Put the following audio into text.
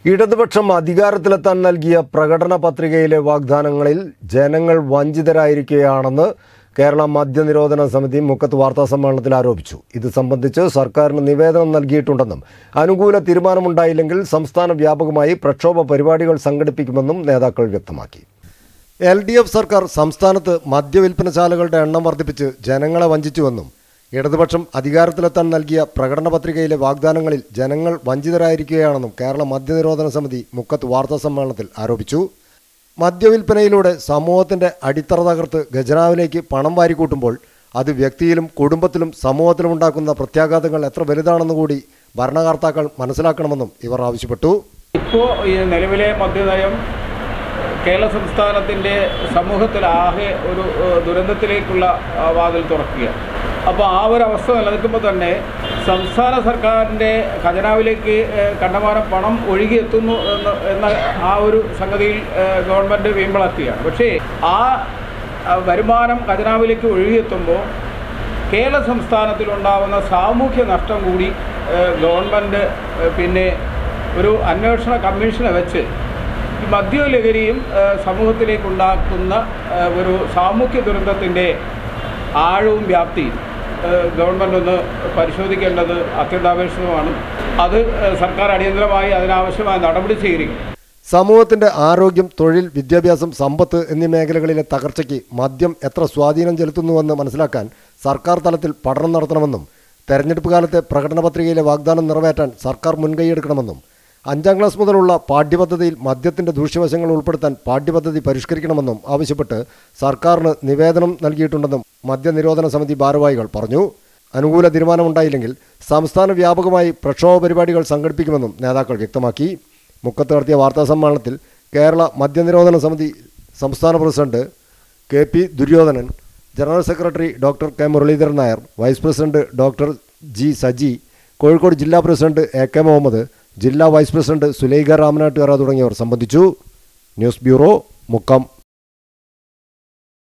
ഇടതുപക്ഷം അധികാരത്തിലെത്താൻ നൽകിയ പ്രകടന പത്രികയിലെ വാഗ്ദാനങ്ങളിൽ ജനങ്ങൾ വഞ്ചിതരായിരിക്കുകയാണെന്ന് കേരള മദ്യനിരോധന സമിതി മുക്കത്ത് വാർത്താ സമ്മേളനത്തിൽ ആരോപിച്ചു ഇത് സംബന്ധിച്ച് സർക്കാരിന് നിവേദനം നൽകിയിട്ടുണ്ടെന്നും അനുകൂല തീരുമാനമുണ്ടായില്ലെങ്കിൽ സംസ്ഥാന വ്യാപകമായി പ്രക്ഷോഭ പരിപാടികൾ സംഘടിപ്പിക്കുമെന്നും നേതാക്കൾ വ്യക്തമാക്കി എൽ ഡി എഫ് സർക്കാർ സംസ്ഥാനത്ത് മദ്യവിൽപ്പനശാലകളുടെ എണ്ണം വർദ്ധിപ്പിച്ച് ജനങ്ങളെ വഞ്ചിച്ചുവെന്നും ഇടതുപക്ഷം അധികാരത്തിലെത്താൻ നൽകിയ പ്രകടന പത്രികയിലെ വാഗ്ദാനങ്ങളിൽ ജനങ്ങൾ വഞ്ചിതരായിരിക്കുകയാണെന്നും കേരള മദ്യനിരോധന സമിതി മുക്കത്ത് വാർത്താ സമ്മേളനത്തിൽ ആരോപിച്ചു മദ്യവിൽപ്പനയിലൂടെ സമൂഹത്തിന്റെ അടിത്തറ തകർത്ത് ഖജനാവിലേക്ക് പണം വാരിക്കൂട്ടുമ്പോൾ അത് വ്യക്തിയിലും കുടുംബത്തിലും സമൂഹത്തിലും ഉണ്ടാക്കുന്ന പ്രത്യാഘാതങ്ങൾ എത്ര വലുതാണെന്ന് കൂടി ഭരണകർത്താക്കൾ മനസ്സിലാക്കണമെന്നും ഇവർ ആവശ്യപ്പെട്ടു ഇപ്പോൾ ഈ നിലവിലെ മദ്യനയം കേരള സംസ്ഥാനത്തിൻ്റെ സമൂഹത്തിലാകെ ഒരു ഏഹ്, ദുരന്തത്തിലേക്കുള്ള ആ, വാതിൽ തുറക്കുകയാണ് അപ്പോൾ ആ ഒരു അവസ്ഥ നിലനിൽക്കുമ്പോൾ തന്നെ സംസ്ഥാന സർക്കാരിൻ്റെ ഖജനാവിലേക്ക് ഏഹ്, കണ്ടമാനം പണം ഒഴുകിയെത്തുന്നു എന്ന് എന്ന ആ ഒരു സംഗതിയിൽ ഏഹ്, ഗവൺമെൻറ് വീമ്പിളക്കുകയാണ് പക്ഷേ ആ ആ വരുമാനം ഖജനാവിലേക്ക് ഒഴുകിയെത്തുമ്പോൾ കേരള സംസ്ഥാനത്തിലുണ്ടാവുന്ന സാമൂഹ്യ നഷ്ടം കൂടി ഏഹ്, ഗവൺമെൻറ് ഏഹ്, പിന്നെ ഒരു അന്വേഷണ കമ്മീഷനെ വെച്ച് ഈ മദ്യലഹരിയും ഏഹ്, സമൂഹത്തിലേക്കുണ്ടാക്കുന്ന ഏഹ്, ഒരു സാമൂഹ്യ ദുരന്തത്തിൻ്റെ ആഴവും വ്യാപ്തിയും ഏഹ്, ഗവൺമെൻറ് ഒന്ന് പരിശോധിക്കേണ്ടത് അത്യന്താപേക്ഷിതമാണ് അത് ഏഹ്, സർക്കാർ അടിയന്തരമായി അതിനാവശ്യമായ നടപടി സ്വീകരിക്കും സമൂഹത്തിന്റെ ആരോഗ്യം തൊഴിൽ വിദ്യാഭ്യാസം സമ്പത്ത് എന്നീ മേഖലകളിലെ തകർച്ചയ്ക്ക് മദ്യം എത്ര സ്വാധീനം ചെലുത്തുന്നുവെന്ന് മനസ്സിലാക്കാൻ സർക്കാർ തലത്തിൽ പഠനം നടത്തണമെന്നും തെരഞ്ഞെടുപ്പ് കാലത്തെ പ്രകടന പത്രികയിലെ വാഗ്ദാനം നിറവേറ്റാൻ സർക്കാർ മുൻകൈയെടുക്കണമെന്നും അഞ്ചാം ക്ലാസ് മുതലുള്ള പാഠ്യപദ്ധതിയിൽ മദ്യത്തിന്റെ ദൂഷ്യവശങ്ങൾ ഉൾപ്പെടുത്താൻ പാഠ്യപദ്ധതി പരിഷ്കരിക്കണമെന്നും ആവശ്യപ്പെട്ട് സർക്കാരിന് നിവേദനം നൽകിയിട്ടുണ്ടെന്നും മദ്യനിരോധന സമിതി ഭാരവാഹികൾ പറഞ്ഞു അനുകൂല തീരുമാനമുണ്ടായില്ലെങ്കിൽ സംസ്ഥാന വ്യാപകമായി പ്രക്ഷോഭ പരിപാടികൾ സംഘടിപ്പിക്കുമെന്നും നേതാക്കൾ വ്യക്തമാക്കി മുക്കത്ത് നടത്തിയ വാർത്താ സമ്മേളനത്തിൽ കേരള മദ്യനിരോധന സമിതി സംസ്ഥാന president K P Duryodhanan general secretary doctor K Muraleedharan Nair vice president doctor G Saji Kozhikode ജില്ലാ പ്രസിഡന്റ് എ കെ മുഹമ്മദ് ജില്ലാ വൈസ് പ്രസിഡന്റ് സുലൈഖ രാമനാട്ടുകര തുടങ്ങിയവർ സംബന്ധിച്ചു ന്യൂസ് ബ്യൂറോ മുക്കം